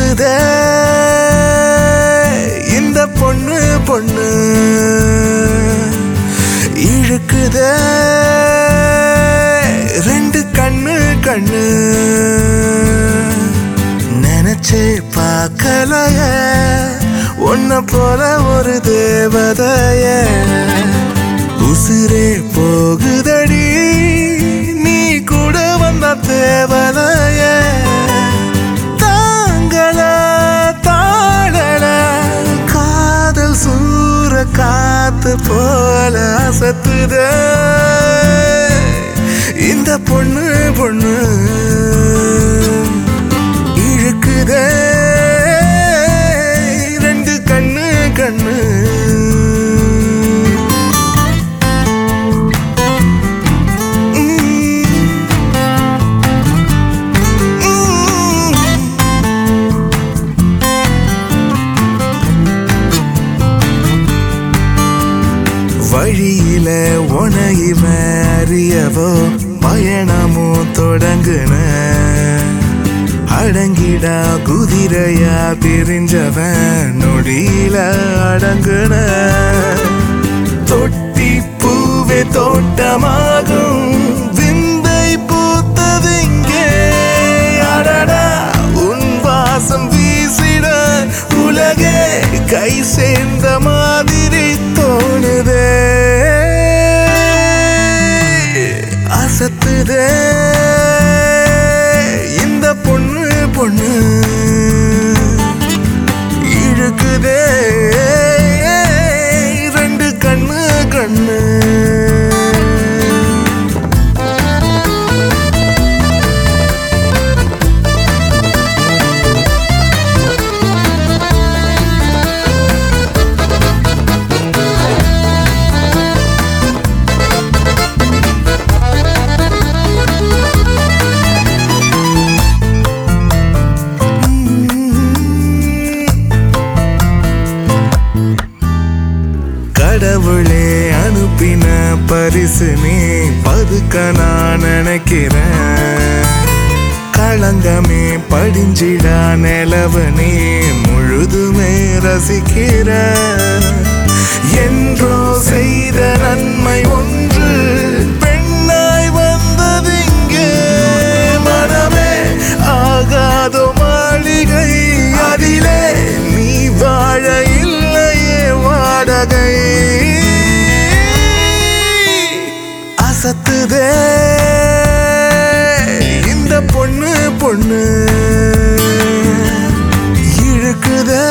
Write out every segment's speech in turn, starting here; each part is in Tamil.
இழுக்குதே இந்த பொண்ணு பொண்ணு இழுக்குதே ரெண்டு கண்ணு கண்ணு நினைச்சே பார்க்கலைய உன்னை போல ஒரு தேவதைய உசிரே போகுதடி நீ கூட வந்த தேவதைய தாங்கள தாழல காதல் சூற காத்து போல அசத்துத இந்த பொண்ணு பொண்ணு இழுக்குதே ரெண்டு கண்ணு கண்ணு வழியில உனையும அறியவோ பயணமும் தொடங்குன அடங்கிடா குதிரையா பிரிஞ்சவன் நொடியில அடங்குன தொட்டி பூவே தோட்டமாகும் விந்தை பூத்தது இங்கே அடடா உன் வாசம் வீசிட உலகே கை சேர்ந்த மாதிரி தோணுதே அசத்துதே இந்த பொண்ணு பொண்ணு இழுக்குதே ரெண்டு கண்ணு கண்ணு கடவுளே அனுப்பின பரிசு நீ பதுக்க நான் நினைக்கிறேன் களங்கமே படிஞ்சிடா நிலவு நீ முழுதுமே ரசிக்கிற என்றோ செய்த நன்மை ஒன்று பெண்ணாய் வந்தது இங்கே மனமே ஆகாதோ மாளிகை அதிலே நீ வாழ இல்லையே வாடகை அசத்துதே இந்த பொண்ணு பொண்ணு இழுக்குதே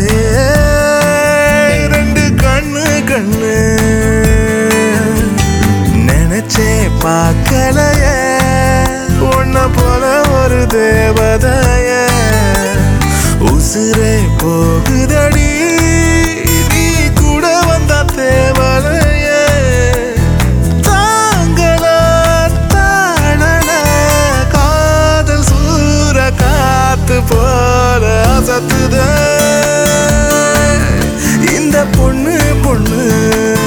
ரெண்டு கண்ணு கண்ணு நினைச்சே பார்க்கலைய உன்னை போல ஒரு தேவதைய உசுரே போகுதடி நீ கூட வந்த தேவலைய தாங்களா தாழல காதல் சூற காத்து போல அசத்துத இந்த பொண்ணு பொண்ணு